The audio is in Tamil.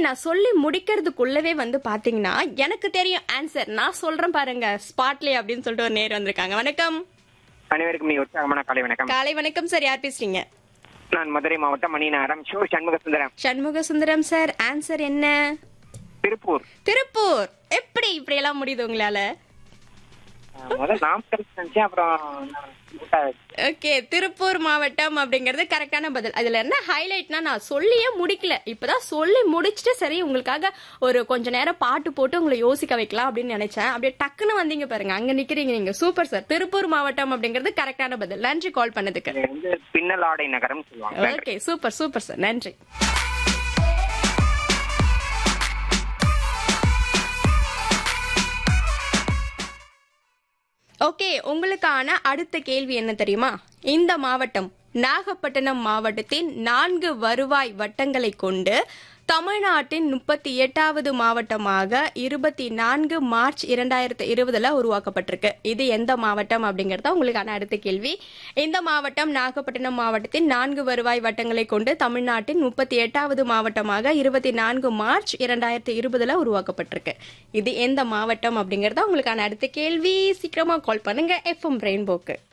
நான் சொல்லி முடிக்கிறதுக்குள்ளவே வந்து பாத்தீங்கன்னா எனக்கு தெரியும் ஆன்சர் நான் சொல்றேன் பாருங்க ஸ்பாட்லயே அப்படின்னு சொல்லிட்டு ஒரு நேர் வந்திருக்காங்க வணக்கம் அனைவருக்கும் நீ உற்சாகமான காலை வணக்கம் காலை வணக்கம் சார் யார் பேசுறீங்க நான் மதுரை மாவட்டம் Maninagaram show Shanmuga Sundaram Shanmuga Sundaram sir answer என்ன திருப்பூர் திருப்பூர் எப்படி இப்படி எல்லாம் முடியுது உங்களால அஹ் முதல்ல நாம் நினைச்சேன் அப்புறம் நான் கூட்டா வச்சு. ஓகே திருப்பூர் மாவட்டம் அப்படிங்கறது கரெக்டான பதில் அதுல என்ன ஹைலைட்னா நான் சொல்லியே முடிக்கல இப்பதான் சொல்லி முடிச்சுட்டு சரி உங்களுக்காக ஒரு கொஞ்ச நேரம் பாட்டு போட்டு உங்களை யோசிக்க வைக்கலாம் அப்படின்னு நினைச்சேன் அப்படியே டக்குன்னு வந்தீங்க பாருங்க அங்க நிக்கிறீங்க நீங்க சூப்பர் சார் திருப்பூர் மாவட்டம் அப்படிங்கிறது கரெக்டான பதில் நன்றி கால் பண்ணதுக்கு இது வந்து பின்னல் ஆடை நகரம் சொல்லுவாங்க ஓகே சூப்பர் சூப்பர் சார் நன்றி ஓகே உங்களுக்கான அடுத்த கேள்வி என்ன தெரியுமா இந்த மாவட்டம் நாகப்பட்டினம் மாவட்டத்தின் நான்கு வருவாய் வட்டங்களை கொண்டு தமிழ்நாட்டின் முப்பத்தி எட்டாவது மாவட்டமாக இருபத்தி நான்கு மார்ச் இரண்டாயிரத்தி இருபதுல உருவாக்கப்பட்டிருக்கு இது எந்த மாவட்டம் அப்படிங்கறத உங்களுக்கான அடுத்த கேள்வி இந்த மாவட்டம் நாகப்பட்டினம் மாவட்டத்தின் நான்கு வருவாய் வட்டங்களை கொண்டு தமிழ்நாட்டின் முப்பத்தி எட்டாவது மாவட்டமாக இருபத்தி நான்கு மார்ச் இரண்டாயிரத்தி இருபதுல உருவாக்கப்பட்டிருக்கு இது எந்த மாவட்டம் அப்படிங்கறத உங்களுக்கான அடுத்த கேள்வி சீக்கிரமா கால் பண்ணுங்க எஃப்எம் ரெயின்போக்கு